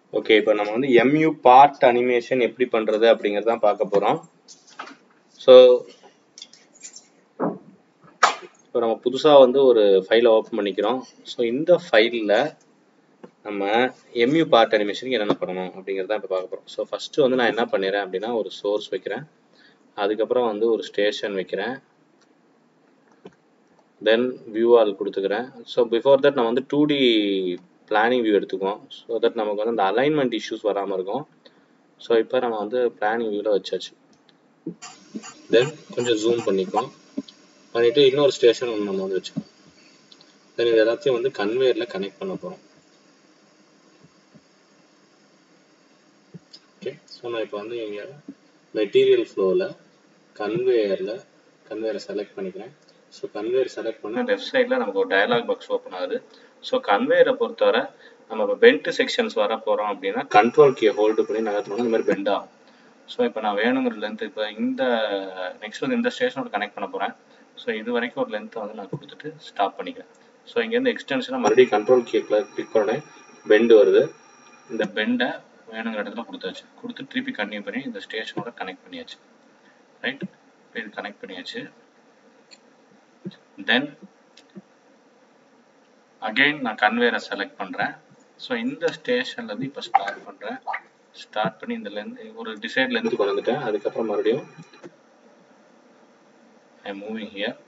okay இப்போ நம்ம வந்து எம்யூ பார்ட் அனிமேஷன் எப்படி பண்ணுறது அப்படிங்கிறது தான் பார்க்க போகிறோம் ஸோ இப்போ நம்ம புதுசாக வந்து ஒரு ஃபைலை ஓப்பன் பண்ணிக்கிறோம் ஸோ இந்த ஃபைலில் நம்ம எம்யூ பார்ட் அனிமேஷனுக்கு என்னென்ன பண்ணணும் அப்படிங்கிறத இப்போ பார்க்க போகிறோம் ஸோ ஃபஸ்ட்டு வந்து நான் என்ன பண்ணிடுறேன் அப்படின்னா ஒரு சோர்ஸ் வைக்கிறேன் அதுக்கப்புறம் வந்து ஒரு ஸ்டேஷன் வைக்கிறேன் தென் வியூ ஆல் கொடுத்துக்கிறேன் ஸோ பிஃபோர் தட் நம்ம வந்து டூ டி பிளானிங் வியூ எடுத்துக்குவோம் ஸோ தட் நமக்கு வந்து அந்த அலைன்மெண்ட் இஷ்யூஸ் வராமல் இருக்கும் ஸோ இப்போ நம்ம வந்து பிளானிங் வியூவில் வச்சாச்சு தென் கொஞ்சம் ஜூம் பண்ணிக்குவோம் பண்ணிவிட்டு இன்னொரு ஸ்டேஷன் ஒன்று நம்ம வந்து வச்சுக்கோம் தென் இது எல்லாத்தையும் வந்து கன்வேயரில் கனெக்ட் பண்ண போகிறோம் ஓகே ஸோ நான் இப்போ வந்து இங்கே மெட்டீரியல் ஃப்ளோவில் கன்வேயரில் கன்வேயரை செலக்ட் பண்ணிக்கிறேன் ஸோ கன்வேயர் செலக்ட் பண்ண லெஃப்ட் சைடில் நமக்கு ஒரு டயலாக் பாக்ஸ் ஓப்பன் ஆகுது ஸோ கன்வேயரை பொறுத்தவரை நம்ம இப்போ பெல்ட் செக்ஷன்ஸ் வர போகிறோம் அப்படின்னா கண்ட்ரோல் கீ ஹோல்டு பண்ணி நகர்த்தணும் இந்த மாதிரி பெண்ட் ஆகும் ஸோ இப்போ நான் வேணுங்கிற லென்த் இப்போ இந்த நெக்ஸ்ட் வந்து இந்த ஸ்டேஷனோட கனெக்ட் பண்ண போகிறேன் ஸோ இது வரைக்கும் ஒரு லென்த்தை வந்து நான் கொடுத்துட்டு ஸ்டாப் பண்ணிக்கிறேன் ஸோ இங்கேருந்து எக்ஸ்டென்ஷனாக மறுபடியும் கண்ட்ரோல் கீக்கில் கிளிக் பண்ணேன் பெண்டு வருது இந்த பெண்டை வேணுங்கிற இடத்துல கொடுத்தாச்சு கொடுத்து திருப்பி கன்டினியூ பண்ணி இந்த ஸ்டேஷனோட கனெக்ட் பண்ணியாச்சு ரைட் இப்போ இது கனெக்ட் பண்ணியாச்சு தென் அகெயின் நான் கன்வேரை செலக்ட் பண்ணுறேன் ஸோ இந்த ஸ்டேஷன்லேருந்து இப்போ ஸ்டார்ட் பண்ணுறேன் ஸ்டார்ட் பண்ணி இந்த லென்த் ஒரு டிசைட் லென்த்து கொண்டு வந்துட்டேன் அதுக்கப்புறம் மறுபடியும் ஐ மூவிங் ஹியர்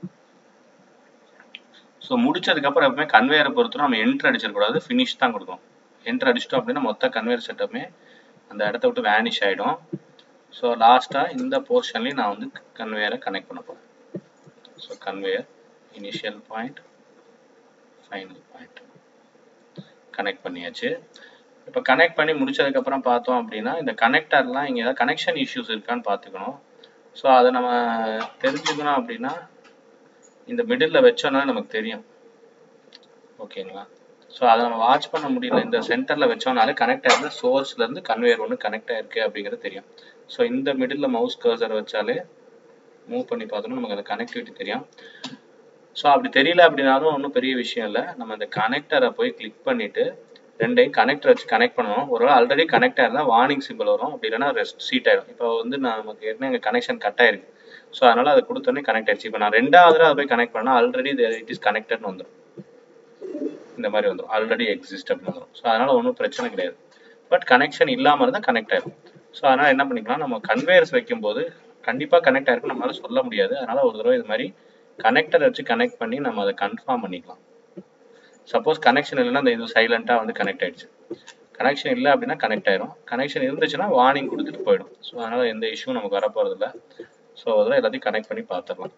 ஸோ முடிச்சதுக்கப்புறம் எப்பவுமே கன்வேயரை பொறுத்தவரை நம்ம என்ட்ரு அடிச்சிடக்கூடாது ஃபினிஷ் தான் கொடுக்கணும் என்ட்ரு அடிச்சிட்டோம் அப்படின்னா மொத்த கன்வேயர் செட்டப்புமே அந்த இடத்த விட்டு வேனிஷ் ஆகிடும் ஸோ லாஸ்ட்டாக இந்த போர்ஷன்லேயும் நான் வந்து கன்வேயரை கனெக்ட் பண்ண போகிறேன் so conveyor initial point final point connect பண்ணியாச்சு இப்போ கனெக்ட் பண்ணி முடிச்சதுக்கப்புறம் பார்த்தோம் அப்படின்னா இந்த கனெக்டர்லாம் இங்கே ஏதாவது கனெக்ஷன் இஷ்யூஸ் இருக்கான்னு பார்த்துக்கணும் ஸோ அதை நம்ம தெரிஞ்சுக்கணும் அப்படின்னா இந்த மிடில் வச்சோன்னா நமக்கு தெரியும் ஓகேங்களா ஸோ அதை நம்ம வாட்ச் பண்ண முடியல இந்த சென்டரில் வச்சோம்னாலே கனெக்ட் ஆகிருந்த சோர்ஸ்லேருந்து கன்வேயர் ஒன்று கனெக்ட் ஆயிருக்கு அப்படிங்கிறது தெரியும் ஸோ இந்த மிடில் மவுஸ் கர்சர் வச்சாலே மூவ் பண்ணி பார்த்தோம்னா நமக்கு அந்த கனெக்டிவிட்டி தெரியும் ஸோ அப்படி தெரியல அப்படின்னாலும் ஒன்றும் பெரிய விஷயம் இல்லை நம்ம இந்த கனெக்டரை போய் கிளிக் பண்ணிவிட்டு ரெண்டையும் கனெக்டர் வச்சு கனெக்ட் பண்ணுவோம் ஒரு ஆல்ரெடி கனெக்ட் ஆயிருந்தால் வார்னிங் சிம்பிள் வரும் அப்படி இல்லைனா ரெஸ்ட் சீட் ஆயிடும் இப்போ வந்து நான் நமக்கு ஏற்கனவே எங்கள் கனெக்ஷன் கட் ஆயிருக்கு ஸோ அதனால் அதை கொடுத்தோன்னே கனெக்ட் ஆயிடுச்சு இப்போ நான் ரெண்டாவது அதை போய் கனெக்ட் பண்ணால் ஆல்ரெடி இட் இஸ் கனெக்டட்னு வந்துடும் இந்த மாதிரி வந்துடும் ஆல்ரெடி எக்ஸிஸ்ட் அப்படின்னு வந்துடும் ஸோ அதனால் ஒன்றும் பிரச்சனை கிடையாது பட் கனெக்ஷன் இல்லாமல் இருந்தால் கனெக்ட் ஆயிடும் ஸோ அதனால் என்ன பண்ணிக்கலாம் நம்ம கன்வேயர்ஸ் வைக்கும்போது கண்டிப்பாக கனெக்ட் ஆயிருக்கும் நம்மளால சொல்ல முடியாது அதனால் ஒரு தடவை இது மாதிரி கனெக்டர் வச்சு கனெக்ட் பண்ணி நம்ம அதை கன்ஃபார்ம் பண்ணிக்கலாம் சப்போஸ் கனெக்ஷன் இல்லைன்னா அந்த இது சைலண்ட்டாக வந்து கனெக்ட் ஆயிடுச்சு கனெக்ஷன் இல்லை அப்படின்னா கனெக்ட் ஆயிரும் கனெக்ஷன் இருந்துச்சுன்னா வார்னிங் கொடுத்துட்டு போயிடும் ஸோ அதனால் எந்த இஷ்யூ நமக்கு வரப்போகிறது இல்லை ஸோ அதில் எல்லாத்தையும் கனெக்ட் பண்ணி பார்த்துடலாம்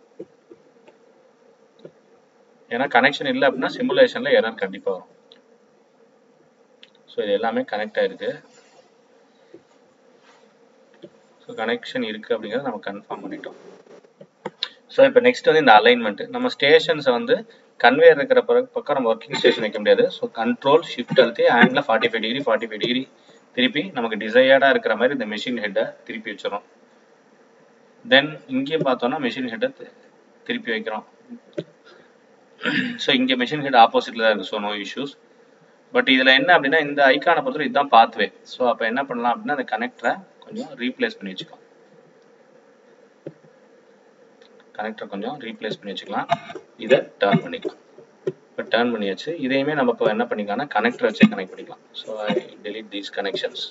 ஏன்னா கனெக்ஷன் இல்லை அப்படின்னா சிமுலேஷனில் எரர் கண்டிப்பாக வரும் ஸோ இது எல்லாமே கனெக்ட் ஆயிருக்கு ஸோ கனெக்ஷன் இருக்குது அப்படிங்கிறத நம்ம கன்ஃபார்ம் பண்ணிட்டோம் ஸோ இப்போ நெக்ஸ்ட் வந்து இந்த அலைன்மெண்ட் நம்ம ஸ்டேஷன்ஸை வந்து கன்வேயர் இருக்கிற பக்கம் நம்ம ஒர்க்கிங் ஸ்டேஷன் வைக்க முடியாது ஸோ கண்ட்ரோல் ஷிஃப்ட் அழுத்தி ஆங்கிளில் forty five degree forty five degree திருப்பி நமக்கு டிசையர்டாக இருக்கிற மாதிரி இந்த மிஷின் ஹெட்டை திருப்பி வச்சிடும் தென் இங்கேயும் பார்த்தோம்னா மிஷின் ஹெட்டை திருப்பி வைக்கிறோம் ஸோ இங்கே மிஷின் ஹெட் ஆப்போசிட்டில் தான் இருக்குது ஸோ நோ இஷ்யூஸ் பட் இதில் என்ன அப்படின்னா இந்த ஐக்கானை பொறுத்தவரை இதுதான் பாத்வே ஸோ அப்போ என்ன பண்ணலாம் அப்படின்னா அந்த கனெக்டரை கொஞ்சம் ரீப்ளேஸ் பண்ணி வச்சுக்கலாம் கனெக்டர் கொஞ்சம் ரீப்ளேஸ் பண்ணி வச்சுக்கலாம் இதை டேர்ன் பண்ணிக்கலாம் இப்போ டேர்ன் பண்ணியாச்சு இதையுமே நம்ம இப்போ என்ன பண்ணிக்கலாம்னா கனெக்டர் வச்சே கனெக்ட் பண்ணிக்கலாம் so I delete these connections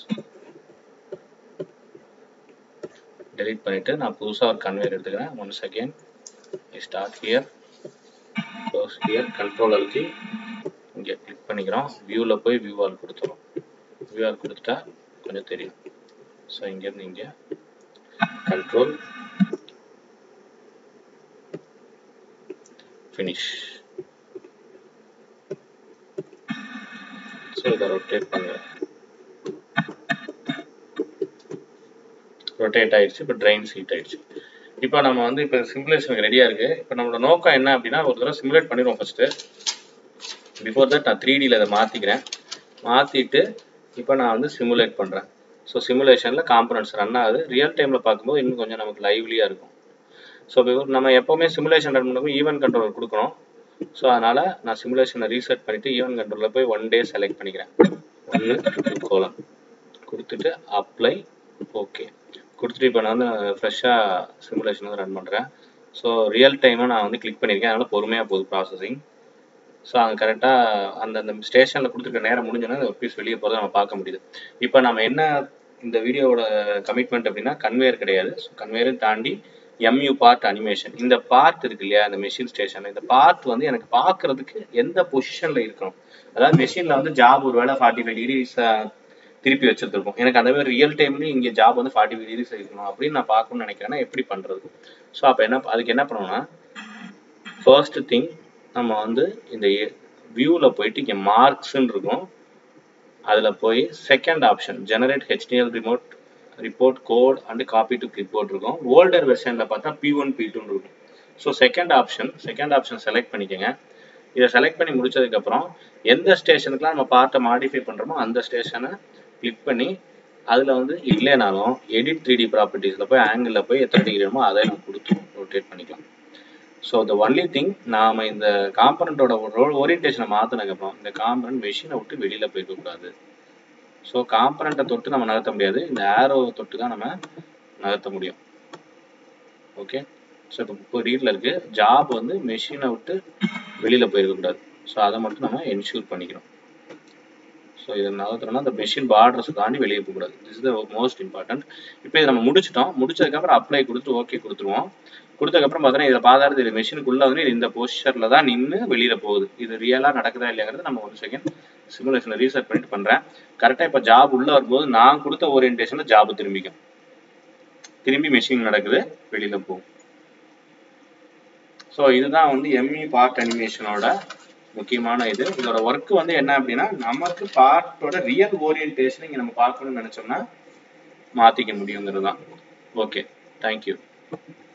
delete பண்ணிவிட்டு நான் புதுசாக ஒரு கன்வேயர் எடுத்துக்கிறேன் one second I start here close here control அழுத்தி இங்கே கிளிக் பண்ணிக்கிறோம் வியூவில் போய் வியூ ஆல் கொடுத்துரும் வியூ ஆல் கொடுத்துட்டா கொஞ்சம் தெரியும் ஸோ இங்கேருந்து இங்கே கண்ட்ரோல் finish ஸோ இதை ரொட்டேட் பண்ணுவேன் ரொட்டேட் ஆயிடுச்சு இப்போ ட்ரெயின் சீட் ஆயிடுச்சு இப்போ நம்ம வந்து இப்போ சிமுலேஷனுக்கு ரெடியாக இருக்குது இப்போ நம்மளோட நோக்கம் என்ன அப்படின்னா ஒரு தடவை சிமுலேட் பண்ணிடுவோம் ஃபஸ்ட்டு பிஃபோர் தட் நான் த்ரீ டியில் அதை மாற்றிக்கிறேன் மாற்றிட்டு இப்போ நான் வந்து சிமுலேட் பண்ணுறேன் ஸோ சிமுலேஷனில் காம்பனன்ட்ஸ் ரன் ஆகுது ரியல் டைமில் பார்க்கும்போது இன்னும் கொஞ்சம் நமக்கு லைவ்லியாக இருக்கும் ஸோ நம்ம எப்போவுமே சிமுலேஷன் ரன் பண்ணும்போது ஈவென்ட் கண்ட்ரோலர் கொடுக்கணும் ஸோ அதனால் நான் சிமுலேஷனை ரீசெட் பண்ணிவிட்டு ஈவென்ட் கண்ட்ரோலில் போய் ஒன் டே செலக்ட் பண்ணிக்கிறேன் ஒன்று கோலம் கொடுத்துட்டு அப்ளை ஓகே கொடுத்துட்டு இப்போ நான் வந்து ஃப்ரெஷ்ஷாக சிமுலேஷன் வந்து ரன் பண்ணுறேன் ஸோ ரியல் டைமாக நான் வந்து கிளிக் பண்ணியிருக்கேன் அதனால் பொறுமையாக போகுது ப்ராசஸிங் ஸோ அங்கே கரெக்டாக அந்த அந்த ஸ்டேஷனில் கொடுத்துருக்க நேரம் முடிஞ்சோன்னா அந்த பீஸ் வெளியே போகிறத நம்ம பார்க்க முடியுது இப்போ நம்ம என்ன இந்த வீடியோவோட கமிட்மெண்ட் அப்படின்னா கன்வேயர் கிடையாது ஸோ கன்வேயரும் தாண்டி எம்யூ பார்ட் அனிமேஷன் இந்த பார்ட் இருக்கு இல்லையா இந்த மெஷின் ஸ்டேஷன் இந்த பார்ட் வந்து எனக்கு பார்க்கறதுக்கு எந்த பொசிஷனில் இருக்கணும் அதாவது மெஷினில் வந்து ஜாப் ஒரு வேளை ஃபார்ட்டி ஃபைவ் டிகிரிஸ் திருப்பி வச்சிருந்துருக்கும் எனக்கு அந்த மாதிரி ரியல் டைம்லேயும் இங்கே ஜாப் வந்து ஃபார்ட்டி ஃபைவ் டிகிரிஸ் இருக்கணும் அப்படின்னு நான் பார்க்கணும்னு நினைக்கிறேன்னா எப்படி பண்ணுறது ஸோ அப்போ என்ன அதுக்கு என்ன பண்ணணும்னா ஃபர்ஸ்ட் திங் நம்ம வந்து இந்த வியூவில் போயிட்டு இங்கே மார்க்ஸ்ன்னு இருக்கும் அதில் போய் second option generate HDL remote report code and copy to clipboard இருக்கும் ஓல்டர் வெர்ஷனில் பார்த்தா பி ஒன் பி டூன்னு இருக்கும் so second option second option select பண்ணிக்கோங்க இதை செலக்ட் பண்ணி முடிச்சதுக்கப்புறம் எந்த ஸ்டேஷனுக்குலாம் நம்ம பார்ட்டை மாடிஃபை பண்ணுறோமோ அந்த ஸ்டேஷனை கிளிக் பண்ணி அதில் வந்து இல்லைனாலும் எடிட் த்ரீ டி ப்ராப்பர்ட்டிஸில் போய் ஆங்கிளில் போய் எத்தனை டிகிரி வேணுமோ அதை நம்ம கொடுத்து ரொட்டேட் பண்ணிக்கலாம் ஸோ த ஒன்லி திங் நாம் இந்த காம்பனண்ட்டோட ஓரியன்டேஷனை மாற்றினதுக்கப்புறம் இந்த காம்பனண்ட் மெஷினை விட்டு வெளியில் போயிருக்கக்கூடாது ஸோ காம்பனண்ட்டை தொட்டு நம்ம நகர்த்த முடியாது இந்த ஆரோவை தொட்டு தான் நம்ம நகர்த்த முடியும் ஓகே ஸோ இப்போ இப்போ ரீடில் இருக்குது ஜாப் வந்து மெஷினை விட்டு வெளியில் போயிருக்கக்கூடாது ஸோ அதை மட்டும் நம்ம என்ஷூர் பண்ணிக்கணும் ஸோ இதை நகர்த்துறோம்னா அந்த மெஷின் பார்டர்ஸ் தாண்டி வெளியே போகக்கூடாது திஸ் த மோஸ்ட் இம்பார்ட்டன்ட் இப்போ இதை நம்ம முடிச்சிட்டோம் முடிச்சதுக்கப்புறம் அப்ளை கொடுத்து ஓகே கொடுத்துருவோம் கொடுத்ததுக்கப்புறம் பார்த்தோன்னா இதில் பார்த்தாரு இது மெஷினுக்குள்ளே வந்து இது இந்த பொசிஷனில் தான் நின்று வெளியில் போகுது இது ரியலாக நடக்குதா இல்லையாங்கிறது நம்ம ஒன் செகண்ட் சிமுலேஷனில் ரீசெட் பண்ணிட்டு பண்ணுறேன் கரெக்டாக இப்போ ஜாப் உள்ளே வரும்போது நான் கொடுத்த ஓரியன்டேஷனில் ஜாப் திரும்பிக்கும் திரும்பி மெஷின் நடக்குது வெளியில் போகும் ஸோ இதுதான் வந்து எம்இ பார்ட் அனிமேஷனோட முக்கியமான இது இதோட ஒர்க் வந்து என்ன அப்படின்னா நமக்கு பார்ட்டோட ரியல் ஓரியன்டேஷன் இங்கே நம்ம பார்க்கணும்னு நினச்சோம்னா மாற்றிக்க முடியுங்கிறது தான் ஓகே தேங்க்யூ